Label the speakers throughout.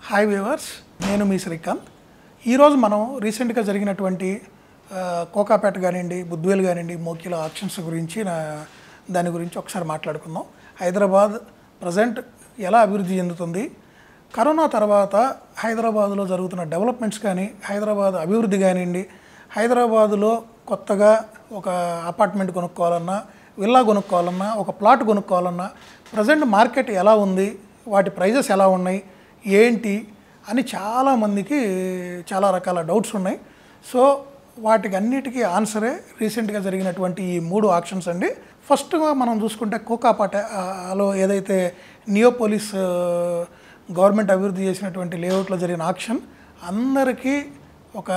Speaker 1: hi viewers నేను మీ శ్రీకాంత్ ఈరోజు మనం రీసెంట్గా జరిగినటువంటి ఆ, కోకాపేట కానివ్వండి బుద్వేల్ కానివ్వండి మోకిల ఆక్షన్స్ గురించి నా దాని గురించి ఒకసారి మాట్లాడుకుందాం హైదరాబాద్ ప్రజెంట్ ఎలా అభివృద్ధి చెందుతుంది కరోనా తర్వాత హైదరాబాద్లో జరుగుతున్న డెవలప్మెంట్స్ కానీ హైదరాబాద్ అభివృద్ధి కానివ్వండి హైదరాబాదులో కొత్తగా ఒక అపార్ట్మెంట్ కొనుక్కోవాలన్నా విల్లా కొనుక్కోవాలన్నా ఒక ప్లాట్ కొనుక్కోవాలన్నా ప్రజెంట్ మార్కెట్ ఎలా ఉంది వాటి ప్రైజెస్ ఎలా ఉన్నాయి ఏంటి అని చాలామందికి చాలా రకాల డౌట్స్ ఉన్నాయి సో వాటికి అన్నిటికీ ఆన్సరే రీసెంట్గా జరిగినటువంటి ఈ మూడు ఆప్షన్స్ అండి ఫస్ట్గా మనం చూసుకుంటే కోకాపాటలో ఏదైతే నియోపోలిస్ ఆ, గవర్నమెంట్ అభివృద్ధి చేసినటువంటి లేఅవుట్లో జరిగిన ఆక్షన్ అందరికీ ఒక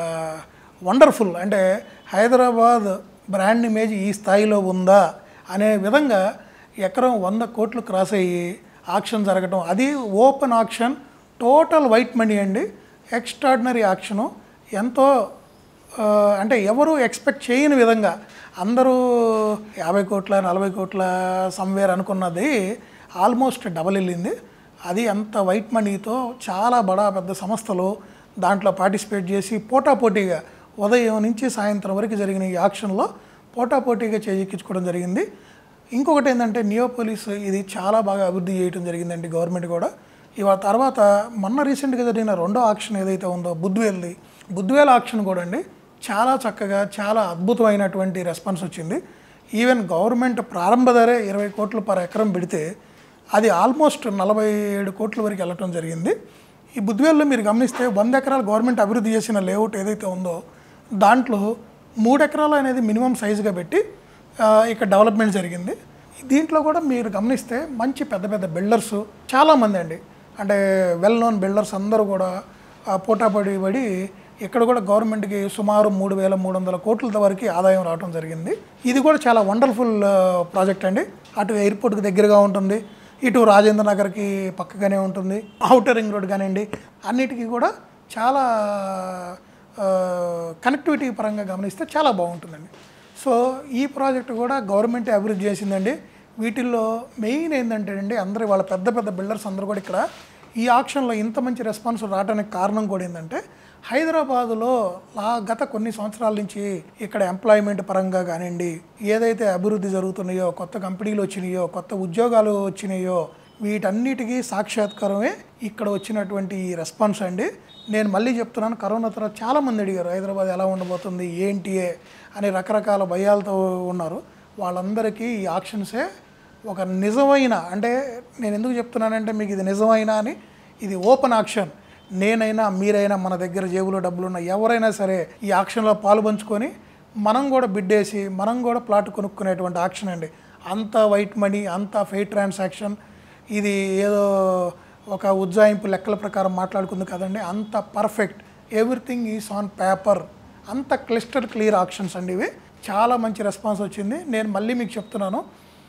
Speaker 1: వండర్ఫుల్ అంటే హైదరాబాద్ బ్రాండ్ ఇమేజ్ ఈ స్థాయిలో ఉందా అనే విధంగా ఎకరం వంద కోట్లు క్రాస్ అయ్యి ఆక్షన్ జరగటం అది open auction total white money అండి ఎక్స్ట్రాడినరీ ఆక్షను ఎంతో ఆ, అంటే ఎవరు ఎక్స్పెక్ట్ చేయని విధంగా అందరూ యాభై కోట్ల నలభై కోట్ల సమ్వేర్ అనుకున్నది ఆల్మోస్ట్ డబల్ వెళ్ళింది అది అంత వైట్ మనీతో చాలా బడా పెద్ద సంస్థలు దాంట్లో పార్టిసిపేట్ చేసి పోటాపోటీగా ఉదయం నుంచి సాయంత్రం వరకు జరిగిన ఈ ఆక్షన్లో పోటాపోటీగా చేజిక్కించుకోవడం జరిగింది ఇంకొకటి ఏంటంటే నియోపోలిస్ ఇది చాలా బాగా అభివృద్ధి చేయడం జరిగిందండి గవర్నమెంట్ కూడా ఇవాళ తర్వాత మొన్న రీసెంట్గా జరిగిన రెండో ఆక్షన్ ఏదైతే ఉందో బుద్వేల్ది బుద్వేల్ ఆక్షన్ కూడా అండి చాలా చక్కగా చాలా అద్భుతమైనటువంటి రెస్పాన్స్ వచ్చింది ఈవెన్ గవర్నమెంట్ ప్రారంభ ధరే ఇరవై కోట్లు పర్ ఎకరం పెడితే అది ఆల్మోస్ట్ నలభై ఏడు కోట్ల వరకు వెళ్ళటం జరిగింది ఈ బుద్వేల్లో మీరు గమనిస్తే వంద ఎకరాలు గవర్నమెంట్ అభివృద్ధి చేసిన లేఅవుట్ ఏదైతే ఉందో దాంట్లో మూడు ఎకరాలు అనేది మినిమం సైజుగా పెట్టి ఆ, ఇక్కడ డెవలప్మెంట్ జరిగింది దీంట్లో కూడా మీరు గమనిస్తే మంచి పెద్ద పెద్ద బిల్డర్స్ చాలామంది అండి అంటే వెల్ నోన్ బిల్డర్స్ అందరూ కూడా ఆ, పోటాపడి పడి ఇక్కడ కూడా గవర్నమెంట్కి సుమారు మూడు వేల మూడు వందల కోట్ల వరకు ఆదాయం రావడం జరిగింది ఇది కూడా చాలా వండర్ఫుల్ ప్రాజెక్ట్ అండి అటు ఎయిర్పోర్ట్కి దగ్గరగా ఉంటుంది ఇటు రాజేంద్ర నగర్కి పక్కగానే ఉంటుంది అవుటర్ రింగ్ రోడ్ కానివ్వండి అన్నిటికీ కూడా చాలా కనెక్టివిటీ పరంగా గమనిస్తే చాలా బాగుంటుందండి సో ఈ ప్రాజెక్ట్ కూడా గవర్నమెంటే అభివృద్ధి చేసిందండి వీటిల్లో మెయిన్ ఏంటంటే అండి అందరూ వాళ్ళ పెద్ద పెద్ద బిల్డర్స్ అందరూ కూడా ఇక్కడ ఈ ఆక్షన్లో ఇంత మంచి రెస్పాన్స్ రావడానికి కారణం కూడా ఏంటంటే హైదరాబాదులో ఆ గత కొన్ని సంవత్సరాల నుంచి ఇక్కడ ఎంప్లాయ్మెంట్ పరంగా కానివ్వండి ఏదైతే అభివృద్ధి జరుగుతున్నాయో కొత్త కంపెనీలు వచ్చినాయో కొత్త ఉద్యోగాలు వచ్చినాయో వీటన్నిటికీ సాక్షాత్కారమే ఇక్కడ వచ్చినటువంటి ఈ రెస్పాన్స్ అండి నేను మళ్ళీ చెప్తున్నాను కరోనా తర్వాత చాలామంది అడిగారు హైదరాబాద్ ఎలా ఉండబోతుంది ఏంటి అని రకరకాల భయాలతో ఉన్నారు వాళ్ళందరికీ ఈ ఆప్షన్సే ఒక నిజమైన అంటే నేను ఎందుకు చెప్తున్నానంటే మీకు ఇది నిజమైన అని ఇది ఓపెన్ ఆక్షన్ నేనైనా మీరైనా మన దగ్గర జేబులో డబ్బులున్న ఎవరైనా సరే ఈ ఆక్షన్లో పాలు పంచుకొని మనం కూడా బిడ్డేసి మనం కూడా ప్లాట్ కొనుక్కునేటువంటి ఆక్షన్ అండి అంత వైట్ మనీ అంత ఫెయిర్ ట్రాన్సాక్షన్ ఇది ఏదో ఒక ఉజ్జాయింపు లెక్కల ప్రకారం మాట్లాడుకుంది కదండి అంత perfect everything is on paper అంత క్లిస్టర్ క్లియర్ ఆప్షన్స్ అండి ఇవి చాలా మంచి రెస్పాన్స్ వచ్చింది నేను మళ్ళీ మీకు చెప్తున్నాను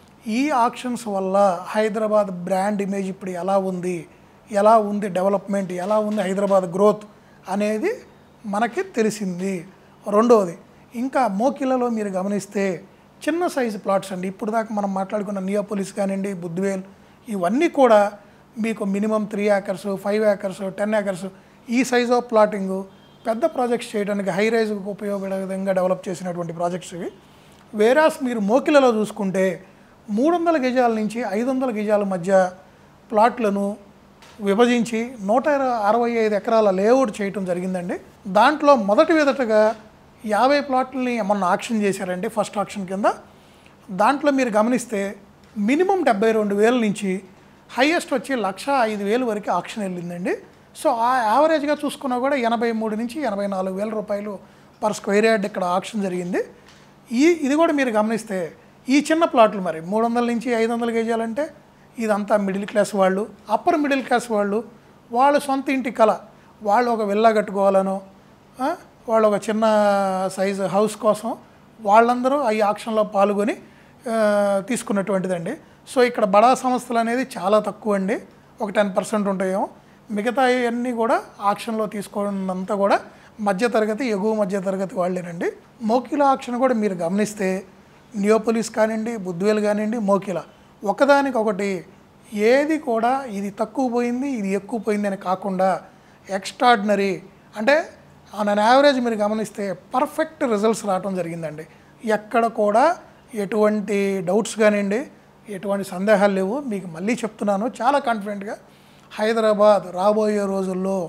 Speaker 1: ఈ ఆప్షన్స్ వల్ల హైదరాబాద్ బ్రాండ్ ఇమేజ్ ఇప్పుడు ఎలా ఉంది ఎలా ఉంది డెవలప్మెంట్ ఎలా ఉంది హైదరాబాద్ గ్రోత్ అనేది మనకి తెలిసింది రెండవది ఇంకా మోకిలలో మీరు గమనిస్తే చిన్న సైజు ప్లాట్స్ అండి ఇప్పుడు దాకా మనం మాట్లాడుకున్న నియోపోలిస్ కానివ్వండి బుద్ధివేల్ ఇవన్నీ కూడా మీకు minimum three acres five acres ten acres ఈ సైజ్ ఆఫ్ ప్లాటింగ్ పెద్ద ప్రాజెక్ట్స్ చేయడానికి హై రైజ్కి ఉపయోగపడే విధంగా డెవలప్ చేసినటువంటి ప్రాజెక్ట్స్ ఇవి వేరాస్ మీరు మోకిలలో చూసుకుంటే మూడు వందల గజాల నుంచి ఐదు వందల గజాల మధ్య ప్లాట్లను విభజించి నూట అరవై ఐదు ఎకరాల లేఅవుట్ చేయటం జరిగిందండి దాంట్లో మొదటి విదటగా యాభై ప్లాట్లని మొన్న ఆక్షన్ చేశారండి ఫస్ట్ ఆక్షన్ కింద దాంట్లో మీరు గమనిస్తే మినిమం డెబ్బై రెండు వేల నుంచి హైయెస్ట్ వచ్చి లక్ష ఐదు వేలు వరకు ఆక్షన్ వెళ్ళిందండి సో ఆ యావరేజ్గా చూసుకున్నా కూడా ఎనభై మూడు నుంచి ఎనభై నాలుగు వేల రూపాయలు పర్ స్క్వేర్ యార్డ్ ఇక్కడ ఆక్షన్ జరిగింది ఈ ఇది కూడా మీరు గమనిస్తే ఈ చిన్న ప్లాట్లు మరి మూడు వందల నుంచి ఐదు వందల గజాలంటే ఇదంతా మిడిల్ క్లాస్ వాళ్ళు అప్పర్ మిడిల్ క్లాస్ వాళ్ళు వాళ్ళ సొంత ఇంటి కళ వాళ్ళు ఒక విల్లా కట్టుకోవాలనో ఆ, వాళ్ళు ఒక చిన్న సైజు హౌస్ కోసం వాళ్ళందరూ ఈ ఆక్షన్లో పాల్గొని ఆ, తీసుకున్నటువంటిదండి సో ఇక్కడ బడా సంస్థలు అనేది చాలా తక్కువ అండి ఒక టెన్ పర్సెంట్ ఉంటాయేమో మిగతా అన్నీ కూడా ఆక్షన్లో తీసుకోవడంతా కూడా మధ్యతరగతి ఎగువ మధ్యతరగతి వాళ్ళేనండి మోకిల ఆక్షన్ కూడా మీరు గమనిస్తే నియోపోలిస్ కానివ్వండి బుద్వేల్ కానివ్వండి మోకిల ఒకదానికొకటి ఏది కూడా ఇది తక్కువ పోయింది ఇది ఎక్కువ పోయింది అని కాకుండా ఎక్స్ట్రాడినరీ అంటే ఆన్ అన్ యావరేజ్ మీరు గమనిస్తే పర్ఫెక్ట్ రిజల్ట్స్ రావడం జరిగిందండి ఎక్కడ కూడా ఎటువంటి డౌట్స్ కానివ్వండి ఎటువంటి సందేహాలు లేవు మీకు మళ్ళీ చెప్తున్నాను చాలా కాన్ఫిడెంట్గా హైదరాబాద్ రాబోయే రోజుల్లో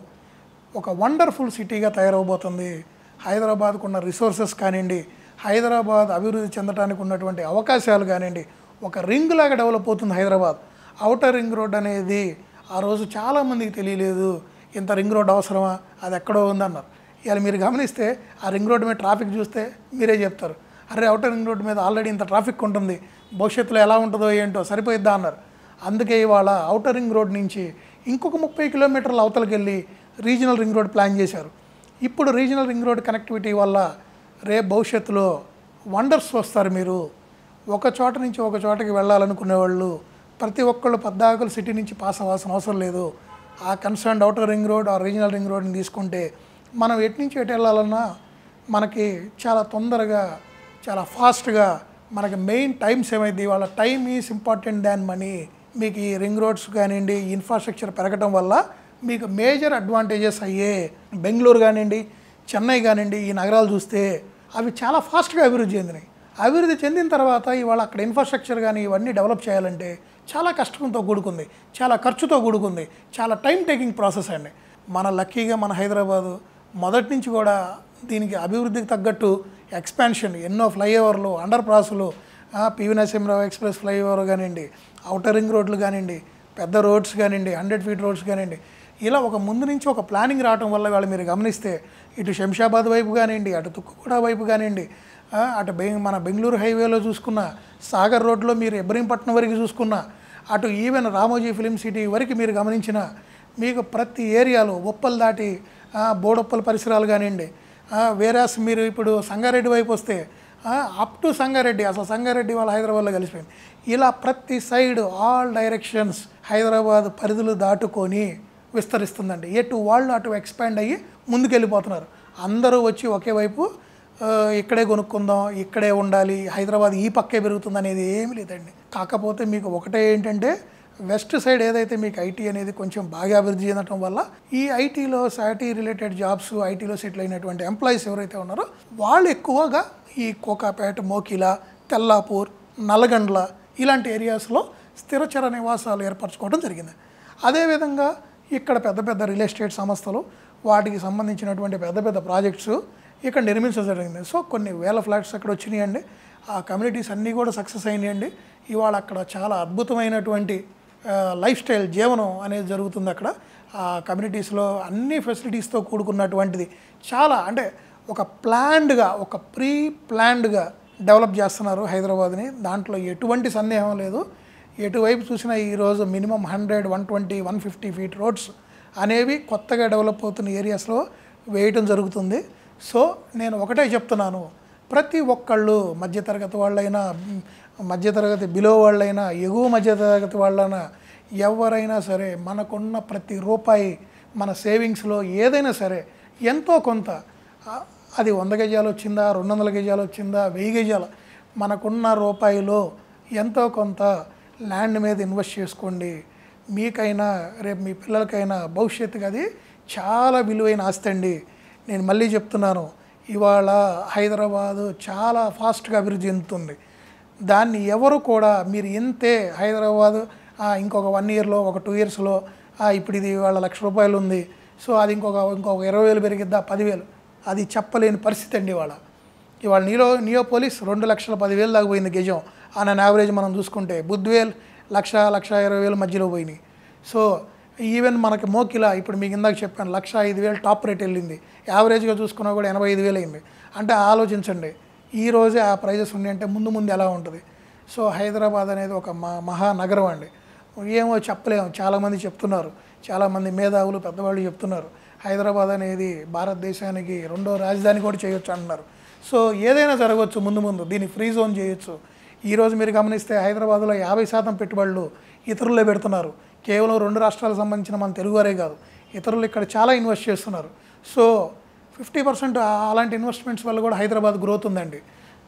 Speaker 1: ఒక వండర్ఫుల్ సిటీగా తయారవబోతుంది హైదరాబాద్కు ఉన్న రిసోర్సెస్ కానివ్వండి హైదరాబాద్ అభివృద్ధి చెందడానికి ఉన్నటువంటి అవకాశాలు కానివ్వండి ఒక రింగ్ లాగా డెవలప్ అవుతుంది హైదరాబాద్ అవుటర్ రింగ్ రోడ్ అనేది ఆ రోజు చాలామందికి తెలియలేదు ఇంత రింగ్ రోడ్ అవసరమా అది ఎక్కడో ఉందన్నారు ఇవాళ మీరు గమనిస్తే ఆ రింగ్ రోడ్ మీద ట్రాఫిక్ చూస్తే మీరే చెప్తారు అరే అవుటర్ రింగ్ రోడ్ మీద ఆల్రెడీ ఇంత ట్రాఫిక్ ఉంటుంది భవిష్యత్తులో ఎలా ఉంటుందో ఏంటో సరిపోయిద్దా అన్నారు అందుకే ఇవాళ అవుటర్ రింగ్ రోడ్ నుంచి ఇంకొక ముప్పై కిలోమీటర్ల అవతలకి వెళ్ళి రీజనల్ రింగ్ రోడ్ ప్లాన్ చేశారు ఇప్పుడు రీజనల్ రింగ్ రోడ్ కనెక్టివిటీ వల్ల రేపు భవిష్యత్తులో వండర్స్ వస్తారు మీరు ఒక చోట నుంచి ఒక చోటకి వెళ్ళాలనుకునే వాళ్ళు ప్రతి ఒక్కళ్ళు పద్దాకులు సిటీ నుంచి పాస్ అవ్వాల్సిన అవసరం లేదు ఆ కన్సర్న్డ్ అవుటర్ రింగ్ రోడ్ ఆ రీజనల్ రింగ్ రోడ్ని తీసుకుంటే మనం ఎటు నుంచి ఎటు వెళ్ళాలన్నా మనకి చాలా తొందరగా చాలా ఫాస్ట్గా మనకి మెయిన్ టైమ్స్ ఏమైంది వాళ్ళ time is important than money మీకు ఈ రింగ్ రోడ్స్ కానివ్వండి ఇన్ఫ్రాస్ట్రక్చర్ పెరగడం వల్ల మీకు మేజర్ అడ్వాంటేజెస్ అయ్యే బెంగళూరు కానివ్వండి చెన్నై కానివ్వండి ఈ నగరాలు చూస్తే అవి చాలా ఫాస్ట్గా అభివృద్ధి చెందినాయి అభివృద్ధి చెందిన తర్వాత ఇవాళ అక్కడ ఇన్ఫ్రాస్ట్రక్చర్ కానీ ఇవన్నీ డెవలప్ చేయాలంటే చాలా కష్టంతో కూడుకుంది చాలా ఖర్చుతో కూడుకుంది చాలా టైం టేకింగ్ ప్రాసెస్ అండి మన లక్కీగా మన హైదరాబాదు మొదటి నుంచి కూడా దీనికి అభివృద్ధికి తగ్గట్టు ఎక్స్పాన్షన్ ఎన్నో ఫ్లైఓవర్లు అండర్ పాస్లు పివి నరసింహరావు ఎక్స్ప్రెస్ ఫ్లైఓవర్ కానివ్వండి అవుటర్ రింగ్ రోడ్లు కానివ్వండి పెద్ద రోడ్స్ కానివ్వండి హండ్రెడ్ ఫీట్ రోడ్స్ కానివ్వండి ఇలా ఒక ముందు నుంచి ఒక ప్లానింగ్ రావడం వల్ల వాళ్ళు మీరు గమనిస్తే ఇటు శంషాబాద్ వైపు కానివ్వండి అటు తుక్కుగూడ వైపు కానివ్వండి ఆ, అటు బెంగ మన బెంగళూరు హైవేలో చూసుకున్న సాగర్ రోడ్లో మీరు ఇబ్రహీంపట్నం వరకు చూసుకున్న అటు ఈవెన్ రామోజీ ఫిలిం సిటీ వరకు మీరు గమనించిన మీకు ప్రతి ఏరియాలో ఉప్పల్ దాటి ఆ, బోడొప్పల్ పరిసరాలు కానివ్వండి వేరాస్ మీరు ఇప్పుడు సంగారెడ్డి వైపు వస్తే అప్ టు సంగారెడ్డి అసలు సంగారెడ్డి వాళ్ళ హైదరాబాద్లో కలిసిపోయింది ఇలా ప్రతి సైడ్ ఆల్ డైరెక్షన్స్ హైదరాబాద్ పరిధులు దాటుకొని విస్తరిస్తుందండి ఎటు వాళ్ళు అటు ఎక్స్పాండ్ అయ్యి ముందుకెళ్ళిపోతున్నారు అందరూ వచ్చి ఒకే వైపు ఆ, ఇక్కడే కొనుక్కుందాం ఇక్కడే ఉండాలి హైదరాబాద్ ఈ పక్కే పెరుగుతుంది అనేది ఏమీ లేదండి కాకపోతే మీకు ఒకటే ఏంటంటే వెస్ట్ సైడ్ ఏదైతే మీకు ఐటీ అనేది కొంచెం బాగా అభివృద్ధి చెందడం వల్ల ఈ ఐటీలో ఐటీ రిలేటెడ్ జాబ్స్ ఐటీలో సెటిల్ అయినటువంటి ఎంప్లాయీస్ ఎవరైతే ఉన్నారో వాళ్ళు ఎక్కువగా ఈ కోకాపేట మోకిలా తెల్లాపూర్ నల్లగండ్ల ఇలాంటి ఏరియాస్లో స్థిరచర నివాసాలు ఏర్పరచుకోవడం జరిగింది అదేవిధంగా ఇక్కడ పెద్ద పెద్ద రియల్ ఎస్టేట్ సంస్థలు వాటికి సంబంధించినటువంటి పెద్ద పెద్ద ప్రాజెక్ట్స్ ఇక్కడ నిర్మించడం జరిగింది సో కొన్ని వేల ఫ్లాట్స్ అక్కడ వచ్చినాయండి ఆ కమ్యూనిటీస్ అన్నీ కూడా సక్సెస్ అయినాయండి ఇవాళ అక్కడ చాలా అద్భుతమైనటువంటి ఆ, లైఫ్ స్టైల్ జీవనం అనేది జరుగుతుంది అక్కడ ఆ కమ్యూనిటీస్లో అన్ని ఫెసిలిటీస్తో కూడుకున్నటువంటిది చాలా అంటే ఒక ప్లాన్డ్గా ఒక ప్రీ ప్లాన్డ్గా డెవలప్ చేస్తున్నారు హైదరాబాద్ని దాంట్లో ఎటువంటి సందేహం లేదు ఎటువైపు చూసినా ఈరోజు minimum hundred one twenty one fifty feet roads అనేవి కొత్తగా డెవలప్ అవుతున్న ఏరియాస్లో వేయటం జరుగుతుంది సో నేను ఒకటే చెప్తున్నాను ప్రతి ఒక్కళ్ళు మధ్యతరగతి వాళ్ళైనా మ్, మధ్యతరగతి బిలో వాళ్ళైనా ఎగువ మధ్యతరగతి వాళ్ళైనా ఎవరైనా సరే మనకున్న ప్రతి రూపాయి మన సేవింగ్స్లో ఏదైనా సరే ఎంతో కొంత ఆ, అది వంద గజాలు వచ్చిందా రెండు వందల గజాలు వచ్చిందా వెయ్యి గజాలు మనకున్న రూపాయిలో ఎంతో కొంత ల్యాండ్ మీద ఇన్వెస్ట్ చేసుకోండి మీకైనా రేపు మీ పిల్లలకైనా భవిష్యత్తుకి అది చాలా విలువైన ఆస్తి అండి నేను మళ్ళీ చెప్తున్నాను ఇవాళ హైదరాబాదు చాలా ఫాస్ట్గా అభివృద్ధి చెందుతుంది దాన్ని ఎవరు కూడా మీరు ఇంతే హైదరాబాదు ఆ, ఇంకొక వన్ ఇయర్లో ఒక టూ ఇయర్స్లో ఇప్పుడు ఇది వాళ్ళ లక్ష రూపాయలు ఉంది సో అది ఇంకొక ఇంకొక ఇరవై వేలు పెరిగిద్దా పదివేలు అది చెప్పలేని పరిస్థితి అండి ఇవాళ ఇవాళ నీలో నియోపోలిస్ రెండు లక్షల పదివేలు దాకా పోయింది గజం ఆన్ యావరేజ్ మనం చూసుకుంటే బుద్వేల్ లక్ష లక్ష ఇరవై వేల మధ్యలో పోయినాయి సో ఈవెన్ మనకి మోకిలా ఇప్పుడు మీకు ఇందాక చెప్పాను లక్ష ఐదు వేలు టాప్ రేట్ వెళ్ళింది యావరేజ్గా చూసుకున్నా కూడా ఎనభై ఐదు వేలు అయింది అంటే ఆలోచించండి ఈ రోజే ఆ ప్రైజెస్ ఉన్నాయి అంటే ముందు ముందు ఎలా ఉంటుంది సో హైదరాబాద్ అనేది ఒక మా మహానగరం అండి ఏమో చెప్పలేము చాలామంది చెప్తున్నారు చాలామంది మేధావులు పెద్దవాళ్ళు చెప్తున్నారు హైదరాబాద్ అనేది భారతదేశానికి రెండో రాజధాని కూడా చేయొచ్చు అంటున్నారు సో ఏదైనా జరగవచ్చు ముందు ముందు దీన్ని ఫ్రీ జోన్ చేయొచ్చు ఈరోజు మీరు గమనిస్తే హైదరాబాద్లో యాభై శాతం పెట్టుబడులు ఇతరులే పెడుతున్నారు కేవలం రెండు రాష్ట్రాలకు సంబంధించిన మన తెలుగువారే కాదు ఇతరులు ఇక్కడ చాలా ఇన్వెస్ట్ చేస్తున్నారు సో ఫిఫ్టీ పర్సెంట్ అలాంటి ఇన్వెస్ట్మెంట్స్ వల్ల కూడా హైదరాబాద్ గ్రోత్ ఉందండి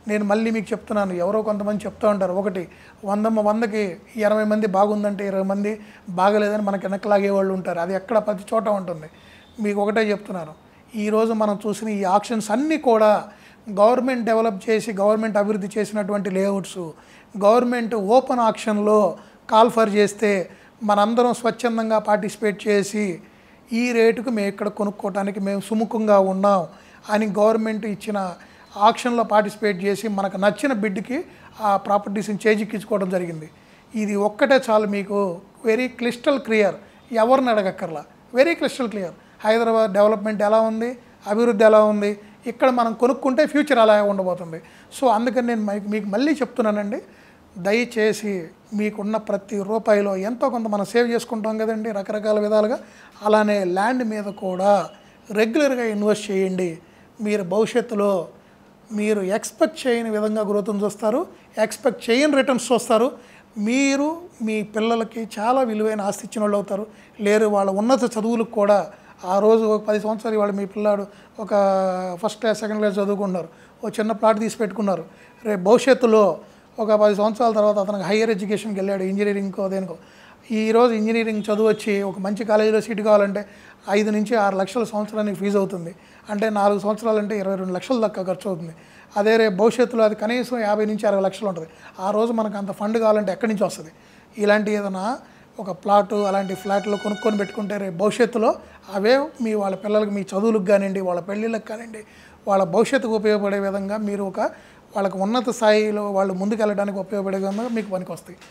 Speaker 1: నేను మళ్ళీ మీకు చెప్తున్నాను ఎవరో కొంతమంది చెప్తూ ఉంటారు ఒకటి వంద వందకి ఇరవై మంది బాగుందంటే ఇరవై మంది బాగలేదని మనకి వెనక్కి లాగే వాళ్ళు ఉంటారు అది ఎక్కడ ప్రతి చోట ఉంటుంది మీకు ఒకటే చెప్తున్నాను ఈరోజు మనం చూసిన ఈ ఆప్షన్స్ అన్నీ కూడా గవర్నమెంట్ డెవలప్ చేసి గవర్నమెంట్ అభివృద్ధి చేసినటువంటి లేఅవుట్స్ గవర్నమెంట్ ఓపెన్ ఆక్షన్లో కాల్ఫర్ చేస్తే మనందరం స్వచ్ఛందంగా పార్టిసిపేట్ చేసి ఈ రేటుకు మేము ఇక్కడ కొనుక్కోవడానికి మేము సుముఖంగా ఉన్నాం అని గవర్నమెంట్ ఇచ్చిన ఆక్షన్లో పార్టిసిపేట్ చేసి మనకు నచ్చిన బిడ్కి ఆ ప్రాపర్టీస్ని చేజిక్కించుకోవడం జరిగింది ఇది ఒక్కటే చాలు మీకు వెరీ క్లిస్టల్ క్లియర్ ఎవరిని అడగక్కర్లా very crystal clear Hyderabad development ఎలా ఉంది అభివృద్ధి ఎలా ఉంది ఇక్కడ మనం కొనుక్కుంటే ఫ్యూచర్ అలా ఉండబోతుంది సో అందుకని నేను మీకు మీకు మళ్ళీ చెప్తున్నానండి దయచేసి మీకున్న ప్రతి రూపాయిలో ఎంతో కొంత మనం సేవ్ చేసుకుంటాం కదండి రకరకాల విధాలుగా అలానే ల్యాండ్ మీద కూడా రెగ్యులర్గా ఇన్వెస్ట్ చేయండి మీరు భవిష్యత్తులో మీరు ఎక్స్పెక్ట్ చేయని విధంగా గ్రోత్ని చూస్తారు ఎక్స్పెక్ట్ చేయని రిటర్న్స్ చూస్తారు మీరు మీ పిల్లలకి చాలా విలువైన ఆస్తి ఇచ్చిన వాళ్ళు అవుతారు లేరు వాళ్ళ ఉన్నత చదువులకు కూడా ఆ రోజు ఒక పది సంవత్సరాలు వాళ్ళు మీ పిల్లాడు ఒక ఫస్ట్ క్లాస్ సెకండ్ క్లాస్ చదువుకున్నారు ఒక చిన్న ప్లాట్ తీసి పెట్టుకున్నారు రేపు భవిష్యత్తులో ఒక పది సంవత్సరాల తర్వాత అతనికి హయ్యర్ ఎడ్యుకేషన్కి వెళ్ళాడు ఇంజనీరింగ్కో దేనికో ఈరోజు ఇంజనీరింగ్ చదువు వచ్చి ఒక మంచి కాలేజీలో సీటు కావాలంటే ఐదు నుంచి ఆరు లక్షల సంవత్సరానికి ఫీజు అవుతుంది అంటే నాలుగు సంవత్సరాలు అంటే ఇరవై రెండు లక్షల దాకా ఖర్చు అవుతుంది అదే రేపు భవిష్యత్తులో అది కనీసం యాభై నుంచి అరవై లక్షలు ఉంటుంది ఆ రోజు మనకు అంత ఫండ్ కావాలంటే ఎక్కడి నుంచి వస్తుంది ఇలాంటి ఏదైనా ఒక ప్లాటు అలాంటి ఫ్లాట్లు కొనుక్కొని పెట్టుకుంటే రేపు భవిష్యత్తులో అవే మీ వాళ్ళ పిల్లలకి మీ చదువులకు కానివ్వండి వాళ్ళ పెళ్ళిళ్ళకి కానివ్వండి వాళ్ళ భవిష్యత్తుకు ఉపయోగపడే విధంగా మీరు ఒక వాళ్ళకి ఉన్నత స్థాయిలో వాళ్ళు ముందుకు వెళ్ళడానికి ఉపయోగపడే విధంగా మీకు పనికి వస్తాయి